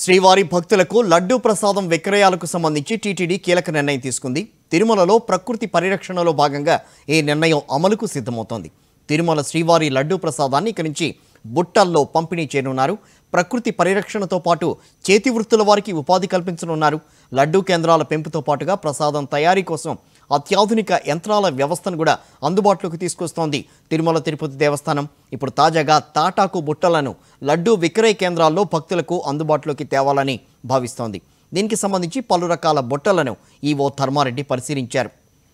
శ్రీవారి భక్తులకు లడ్డూ ప్రసాదం విక్రయాలకు సంబంధించి టీటీడీ కీలక నిర్ణయం తీసుకుంది తిరుమలలో ప్రకృతి పరిరక్షణలో భాగంగా ఈ నిర్ణయం అమలుకు సిద్ధమవుతోంది తిరుమల శ్రీవారి లడ్డూ ప్రసాదాన్ని ఇక్కడి నుంచి బుట్టల్లో పంపిణీ చేయనున్నారు ప్రకృతి పరిరక్షణతో పాటు చేతి వృత్తుల వారికి ఉపాధి కల్పించనున్నారు లడ్డూ కేంద్రాల పెంపుతో పాటుగా ప్రసాదం తయారీ కోసం అత్యాధునిక యంత్రాల వ్యవస్థను కూడా అందుబాటులోకి తీసుకొస్తోంది తిరుమల తిరుపతి దేవస్థానం ఇప్పుడు తాజాగా తాటాకు బుట్టలను లడ్డూ విక్రయ కేంద్రాల్లో భక్తులకు అందుబాటులోకి తేవాలని భావిస్తోంది దీనికి సంబంధించి పలు రకాల బుట్టలను ఈవో ధర్మారెడ్డి పరిశీలించారు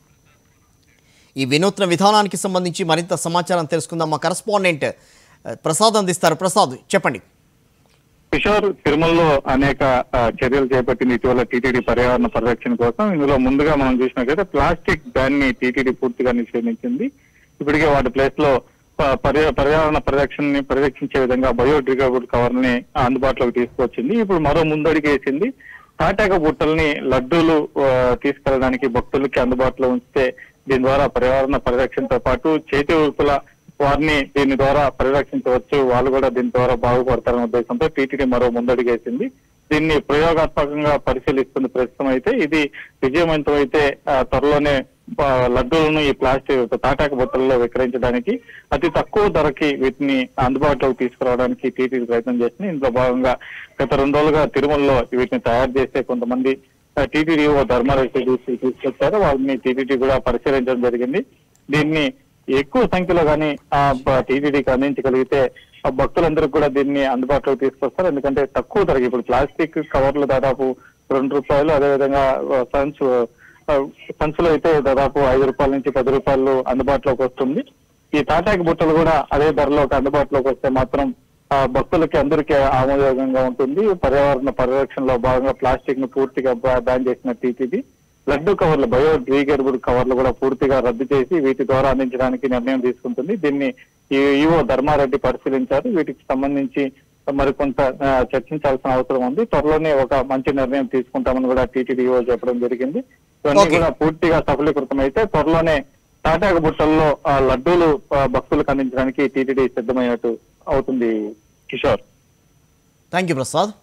ఈ వినూత్న విధానానికి సంబంధించి మరింత సమాచారం తెలుసుకుందాం మా కరస్పాండెంట్ ఆ, ప్రసాద్ అందిస్తారు ప్రసాద్ చెప్పండి కిషోర్ తిరుమలలో అనేక ఆ, చర్యలు చేపట్టింది ఇటీవల టీటీడీ పర్యావరణ పరిరక్షణ కోసం ఇందులో ముందుగా మనం చూసినట్లయితే ప్లాస్టిక్ బ్యాన్ ని టీటీడీ పూర్తిగా నిషేధించింది ఇప్పటికే వాటి ప్లేస్ లో ప- పర్యా- పర్యావరణ పరిరక్షణని పరిరక్షించే విధంగా బయోడిగ్రేడబుల్ కవర్ ని అందుబాటులోకి తీసుకొచ్చింది ఇప్పుడు మరో ముందడుగు వేసింది తాటాక బుట్టల్ని లడ్డూలు ఆ, తీసుకెళ్ళడానికి భక్తులకి అందుబాటులో ఉంచితే దీని ద్వారా పర్యావరణ పరిరక్షణతో పాటు చేతి ఊపుల వారిని దీని ద్వారా పరిరక్షించవచ్చు వాళ్ళు కూడా దీని ద్వారా బాగుపడతారనే ఉద్దేశంతో టీటీడీ మరో ముందడుగేసింది దీన్ని ప్రయోగాత్మకంగా పరిశీలిస్తుంది ప్రస్తుతం అయితే ఇది విజయవంతం అయితే ఆ, త్వరలోనే ఆ, లడ్డూలను ఈ ప్లాస్టిక్ తాటాక బుట్టల్లో విక్రయించడానికి అతి తక్కువ ధరకి వీటిని అందుబాటులోకి తీసుకురావడానికి టీటీడీ ప్రయత్నం చేసింది ఇందులో భాగంగా గత రెండు రోజులుగా తిరుమలలో వీటిని తయారు చేసే కొంతమంది టీటీడీ ఓ ధర్మారెడ్డి తీసి తీసుకొచ్చారు వాళ్ళని టీటీడీ కూడా పరిశీలించడం జరిగింది దీన్ని ఎక్కువ సంఖ్యలో కానీ ఆ టీటీడీకి అందించగలిగితే ఆ భక్తులందరికీ కూడా దీన్ని అందుబాటులోకి తీసుకొస్తారు ఎందుకంటే తక్కువ ధరకి ఇప్పుడు ప్లాస్టిక్ కవర్లు దాదాపు రెండు రూపాయలు అదేవిధంగా ఆ, సంచు ఆ, సంచులు అయితే దాదాపు ఐదు రూపాయల నుంచి పది రూపాయలు అందుబాటులోకి వస్తుంది ఈ తాటాకి బుట్టలు కూడా అదే ధరలోకి అందుబాటులోకి వస్తే మాత్రం ఆ, భక్తులకి అందరికీ ఆమోదయోగంగా ఉంటుంది పర్యావరణ పరిరక్షణలో భాగంగా ప్లాస్టిక్ ను పూర్తిగా బా- బ్యాన్ చేసిన టీటీడీ లడ్డు కవర్లు బయో డిగ్రేడబుల్ కవర్లు కూడా పూర్తిగా రద్దు చేసి వీటి ద్వారా అందించడానికి నిర్ణయం తీసుకుంటుంది దీన్ని ఈ- ఈవో ధర్మారెడ్డి పరిశీలించారు వీటికి సంబంధించి మరికొంత ఆ, చర్చించాల్సిన అవసరం ఉంది త్వరలోనే ఒక మంచి నిర్ణయం తీసుకుంటామని కూడా టీటీడీ ఈవో చెప్పడం జరిగింది ఇవన్నీ Okay. కూడా పూర్తిగా సఫలీకృతం అయితే త్వరలోనే తాటాక బుట్టల్లో ఆ, లడ్డూలు ఆ, భక్తులకు అందించడానికి టీటీడీ సిద్ధమైనట్టు అవుతుంది కిషోర్ థ్యాంక్ యూ ప్రసాద్